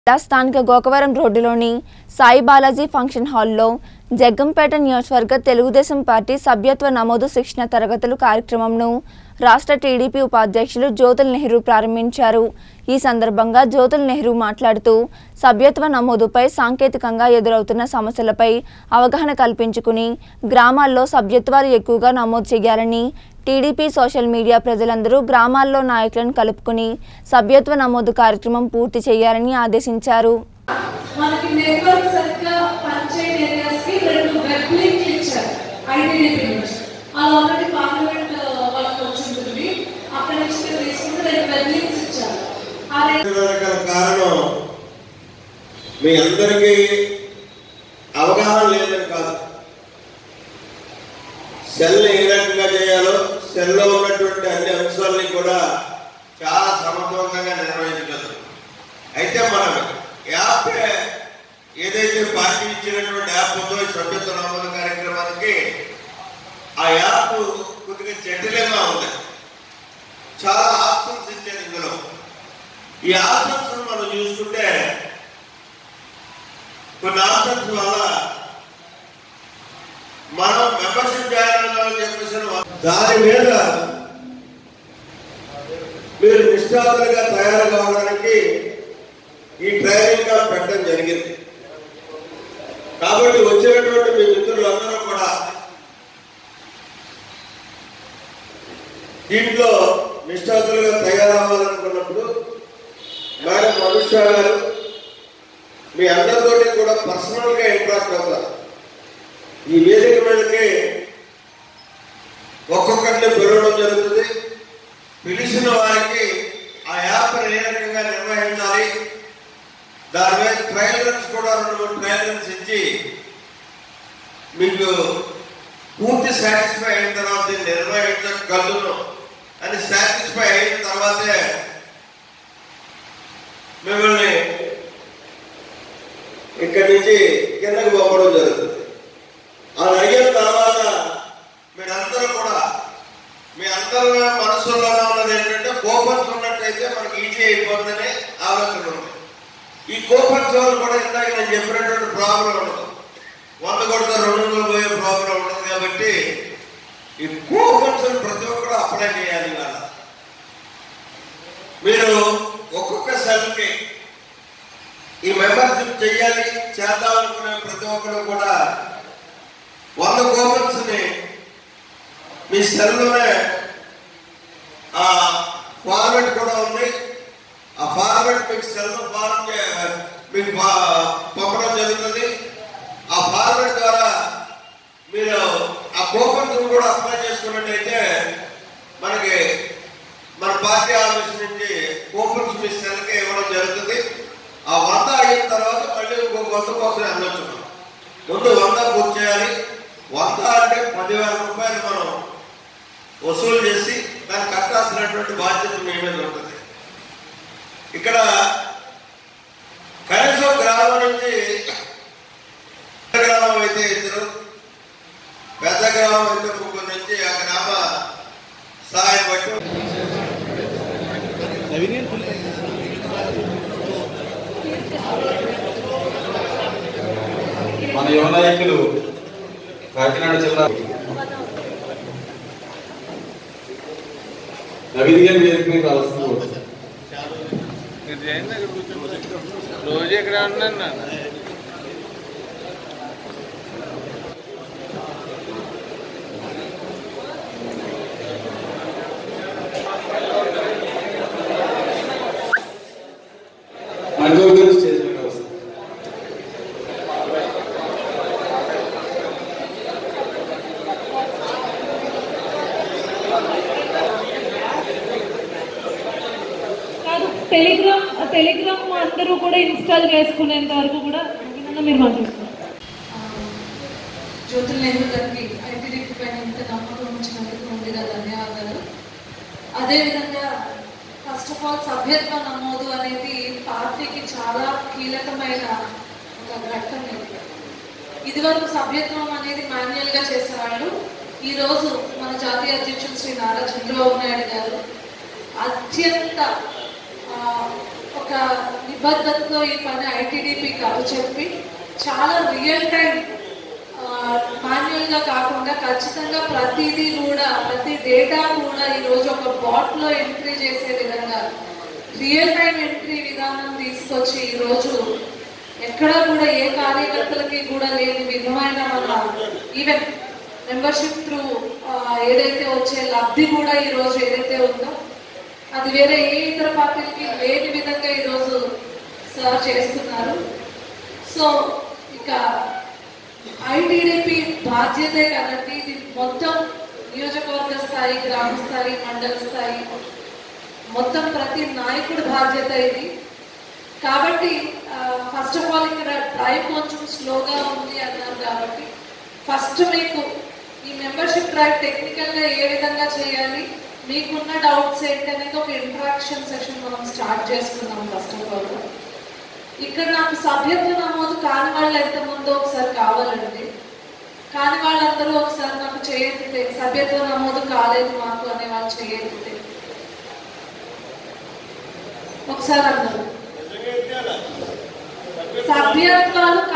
జిల్లా స్థానిక గోకవరం రోడ్డులోని సాయి బాలాజీ ఫంక్షన్ హాల్లో జగ్గంపేట నియోజకవర్గ తెలుగుదేశం పార్టీ సభ్యత్వ నమోదు శిక్షణ తరగతులు కార్యక్రమంను రాష్ట్ర టీడీపీ ఉపాధ్యక్షులు జ్యోతుల్ నెహ్రూ ప్రారంభించారు ఈ సందర్భంగా జ్యోతుల్ నెహ్రూ మాట్లాడుతూ సభ్యత్వ నమోదుపై సాంకేతికంగా ఎదురవుతున్న సమస్యలపై అవగాహన కల్పించుకుని గ్రామాల్లో సభ్యత్వాలు ఎక్కువగా నమోదు చేయాలని టీడీపీ సోషల్ మీడియా ప్రజలందరూ గ్రామాల్లో నాయకులను కలుపుకుని సభ్యత్వ నమోదు కార్యక్రమం పూర్తి చేయాలని ఆదేశించారు మనకి నెట్వర్క్ సరిగ్గా పనిచేయని ఏరియాస్ కి రెండు వెబ్ లింక్ ఇచ్చారు ఐడెంటిటీ నుంచి అది ఆల్రెడీ పార్లమెంట్ వాళ్ళకి వచ్చింటుంది అక్కడ నుంచి మీరు తీసుకుంటే రెండు వెబ్ లింక్స్ ఇచ్చారు ఆ రెండు వెనకాల కారణం మీ అందరికీ అవగాహన లేదని కాదు సెల్ ఏ రకంగా చేయాలో సెల్లో ఉన్నటువంటి అన్ని అంశాలని కూడా చాలా సమర్థవంతంగా నిర్వహించగలరు అయితే మనం యాప్ ఏదైతే పార్టీ ఇచ్చినటువంటి యాప్ ఉందో ఈ సభ్యత్వ నమోదు కార్యక్రమానికి ఆ యాప్ కొద్దిగా జటిలంగా ఉంది చాలా ఆప్షన్స్ ఇచ్చారు ఇందులో ఈ ఆప్షన్స్ మనం చూసుకుంటే కొన్ని ఆప్షన్స్ వల్ల మనం మెంబర్షిప్ చేయాలని చెప్పేసి దాని మీద మీరు నిష్ఠాతులుగా తయారు కావడానికి ఈ ట్రైనింగ్ గా పెట్టడం జరిగింది కాబట్టి వచ్చినటువంటి మీ మిత్రులందరూ కూడా దీంట్లో నిష్ఠాతులుగా తయారవ్వాలనుకున్నప్పుడు మేడం అనుష గారు మీ అందరితోటి కూడా పర్సనల్ గా ఇంట్రాక్ట్ అవుతారు ఈ వేదిక మీదకి ఒక్కొక్కరిని పిలవడం జరుగుతుంది పిలిచిన వారికి ఆ యాప్ ఏ రకంగా నిర్వహించాలి దాని మీద ట్రయల్ రన్స్ కూడా రెండు మూడు ట్రయల్ రన్స్ ఇచ్చి మీకు పూర్తి సాటిస్ఫై అయిన తర్వాత దీన్ని నిర్వహించగలను అని సాటిస్ఫై అయిన తర్వాతే మిమ్మల్ని ఇక్కడి నుంచి కిందకి పంపడం జరుగుతుంది అది అయిన తర్వాత మీరందరూ కూడా మీ అందరూ మనసులోనే ఉన్నది ఏంటంటే కోపన్స్ ఉన్నట్టయితే మనకి ఈజీ అయిపోతుందని ఆలోచన ఉంది ఈ కోపన్స్ వల్ల కూడా ఇందాక నేను చెప్పినటువంటి ప్రాబ్లం ఉండదు వంద కొడితే రెండు వందలు పోయే ప్రాబ్లం ఉండదు కాబట్టి ఈ కోపన్స్ ప్రతి ఒక్కరు అప్లై చేయాలి ఇవాళ మీరు ఒక్కొక్క సెల్కి ఈ మెంబర్షిప్ చెయ్యాలి చేద్దాం అనుకునే ప్రతి ఒక్కరు కూడా వంద కోపన్స్ ని మీ సెల్లోనే ఆ ఫార్మెట్ కూడా ఉంది ఆ ఫార్మెట్ మీకు సెల్ ఫార్మ్ మీకు పా- పంపడం జరుగుతుంది ఆ ఫార్మెట్ ద్వారా మీరు ఆ కూపన్స్ కూడా అప్లై చేసుకున్నట్టయితే మనకి మన పార్టీ ఆఫీస్ నుంచి కూపన్స్ మీ సెల్కి ఇవ్వడం జరుగుతుంది ఆ వంద అయిన తర్వాత మళ్ళీ ఇంకో వంద కోసం వెళ్ళొచ్చు మనం. ముందు వంద పూర్తి చేయాలి వంద అంటే పదివేల రూపాయలు మనం వసూలు చేసి దాన్ని కట్టాల్సినటువంటి బాధ్యత మీ మీద ఉంటుంది ఇక్కడ కనీసం గ్రామం నుంచి పెద్ద గ్రామం అయితే ఇద్దరు పెద్ద గ్రామం అయితే ముగ్గురు నుంచి ఆ గ్రామ సహాయం బట్టి మన యువ నాయకులు కాకినాడ జిల్లా నవీన్ గారి వేదిక మీద రావాల్సింది కోరుతున్నాను. మీరు చేయండి అక్కడ కూర్చోండి. రోజు ఇక్కడ ఉన్నాను నాన్న మణిబాబు గారు స్టేజ్ మీద రావాల్సింది కాదు టెలిగ్రామ్ టెలిగ్రామ్ అందరూ కూడా ఇన్స్టాల్ చేసుకునేంత వరకు కూడా నవీనన్న మీరు మాట్లాడుతున్నారు జ్యోతుల నెహ్రూ గారికి ఐటీడీపీ పైన ఇంత నమ్మకం ఉంచినందుకు ముందుగా ధన్యవాదాలు అదేవిధంగా ఫస్ట్ ఆఫ్ ఆల్ సభ్యత్వ నమోదు అనేది పార్టీకి చాలా కీలకమైన ఒక ఘట్టం ఇది ఇదివరకు సభ్యత్వం అనేది మాన్యువల్ గా చేసేవాళ్ళు ఈ రోజు మన జాతీయ అధ్యక్షుడు శ్రీ నారా చంద్రబాబు నాయుడు గారు అత్యంత ఆ, ఒక నిబద్ధతతో ఈ పని ఐటీడీపీకి అప్పచెప్పి చాలా రియల్ టైం మాన్యువల్ గా కాకుండా ఖచ్చితంగా ప్రతిదీ కూడా ప్రతి డేటా కూడా ఈ రోజు ఒక బాట్ లో ఎంట్రీ చేసే విధంగా రియల్ టైం ఎంట్రీ విధానం తీసుకొచ్చి ఈ రోజు ఎక్కడా కూడా ఏ కార్యకర్తలకి కూడా లేని విధమైన మన ఈవెన్ మెంబర్షిప్ త్రూ ఏదైతే వచ్చే లబ్ధి కూడా ఈ రోజు ఏదైతే ఉందో అది వేరే ఏ ఇతర పార్టీలకి లేని విధంగా ఈరోజు సార్ చేస్తున్నారు సో ఇక ఐటీడీపీ బాధ్యతే కదండి ఇది మొత్తం నియోజకవర్గ స్థాయి గ్రామ స్థాయి మండల స్థాయి మొత్తం ప్రతి నాయకుడి బాధ్యత ఇది కాబట్టి ఫస్ట్ ఆఫ్ ఆల్ ఇక్కడ డ్రైవ్ కొంచెం స్లోగా ఉంది అన్నారు కాబట్టి ఫస్ట్ మీకు ఈ మెంబర్షిప్ డ్రైవ్ టెక్నికల్ గా ఏ విధంగా చేయాలి మీకున్న డౌట్స్ ఏంటనేది ఒక ఇంట్రాక్షన్ సెషన్ మనం స్టార్ట్ చేసుకున్నాం ఫస్ట్ ఆఫ్ ఆల్ ఇక్కడ నాకు సభ్యత్వ నమోదు కాని వాళ్ళు ఎంతమందో ఒకసారి కావాలండి కాని వాళ్ళందరూ ఒకసారి నాకు చేయెత్తితే సభ్యత్వ నమోదు కాలేదు మాకు అనే వాళ్ళు చేయెత్తితే ఒకసారి అన్నారు సభ్యత్వాలు